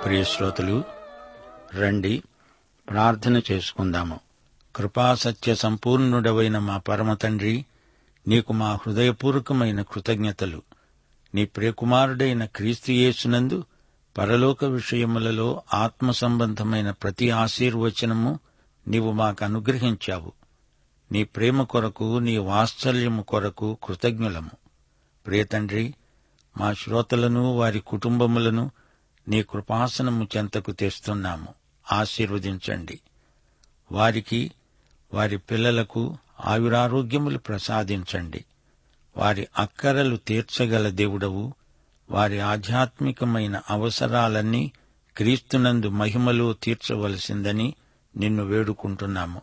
ప్రియ శ్రోతలు రండి ప్రార్థన చేసుకుందాము కృపాసత్య సంపూర్ణుడవైన మా పరమ తండ్రి నీకు మా హృదయపూర్వకమైన కృతజ్ఞతలు నీ ప్రియకుమారుడైన క్రీస్తు యేసునందు పరలోక విషయములలో ఆత్మ సంబంధమైన ప్రతి ఆశీర్వచనము నీవు మాకు అనుగ్రహించావు నీ ప్రేమ కొరకు నీ వాత్సల్యము కొరకు కృతజ్ఞులము ప్రియతండ్రి మా శ్రోతలను వారి కుటుంబములను నీ కృపాసనము చెంతకు తెస్తున్నాము ఆశీర్వదించండి వారికి వారి పిల్లలకు ఆయురారోగ్యములు ప్రసాదించండి వారి అక్కరలు తీర్చగల దేవుడవు వారి ఆధ్యాత్మికమైన అవసరాలన్నీ క్రీస్తునందు మహిమలో తీర్చవలసిందని నిన్ను వేడుకుంటున్నాము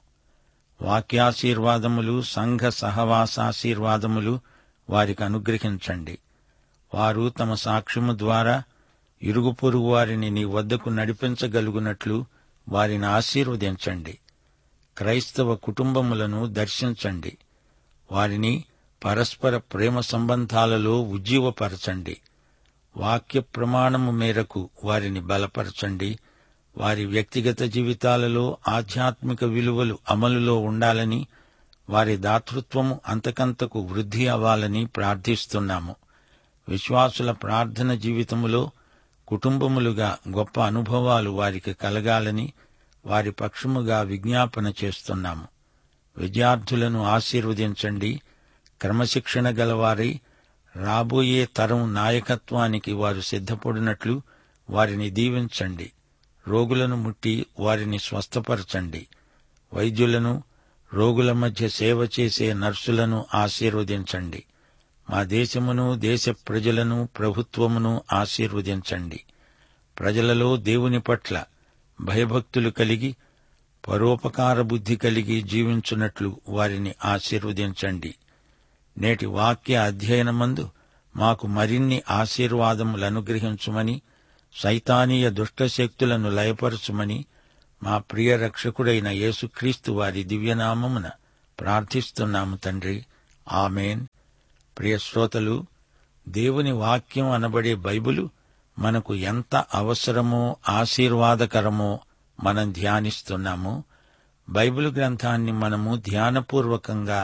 వాక్యాశీర్వాదములు సంఘ సహవాసాశీర్వాదములు వారికి అనుగ్రహించండి వారు తమ సాక్ష్యము ద్వారా ఇరుగు పొరుగు వారిని నీ వద్దకు నడిపించగలుగునట్లు వారిని ఆశీర్వదించండి క్రైస్తవ కుటుంబములను దర్శించండి వారిని పరస్పర ప్రేమ సంబంధాలలో ఉజ్జీవపరచండి వాక్య ప్రమాణము మేరకు వారిని బలపరచండి వారి వ్యక్తిగత జీవితాలలో ఆధ్యాత్మిక విలువలు అమలులో ఉండాలని వారి దాతృత్వము అంతకంతకు వృద్ధి అవ్వాలని ప్రార్థిస్తున్నాము విశ్వాసుల ప్రార్థన జీవితములో కుటుంబములుగా గొప్ప అనుభవాలు వారికి కలగాలని వారి పక్షముగా విజ్ఞాపన చేస్తున్నాము విద్యార్థులను ఆశీర్వదించండి క్రమశిక్షణ గలవారై రాబోయే తరం నాయకత్వానికి వారు సిద్ధపడినట్లు వారిని దీవించండి రోగులను ముట్టి వారిని స్వస్థపరచండి వైద్యులను రోగుల మధ్య సేవ చేసే నర్సులను ఆశీర్వదించండి మా దేశమును దేశ ప్రజలను ప్రభుత్వమును ఆశీర్వదించండి ప్రజలలో దేవుని పట్ల భయభక్తులు కలిగి పరోపకార బుద్ధి కలిగి జీవించున్నట్లు వారిని ఆశీర్వదించండి నేటి వాక్య అధ్యయనమందు మాకు మరిన్ని ఆశీర్వాదములు అనుగ్రహించుమని సైతానీయ దుష్టశక్తులను లయపరచుమని మా ప్రియ రక్షకుడైన యేసుక్రీస్తు వారి దివ్యనామమున ప్రార్థిస్తున్నాము తండ్రి ఆమెన్ ప్రియ శ్రోతలు దేవుని వాక్యం అనబడే బైబిలు మనకు ఎంత అవసరమో ఆశీర్వాదకరమో మనం ధ్యానిస్తున్నాము బైబిల్ గ్రంథాన్ని మనము ధ్యానపూర్వకంగా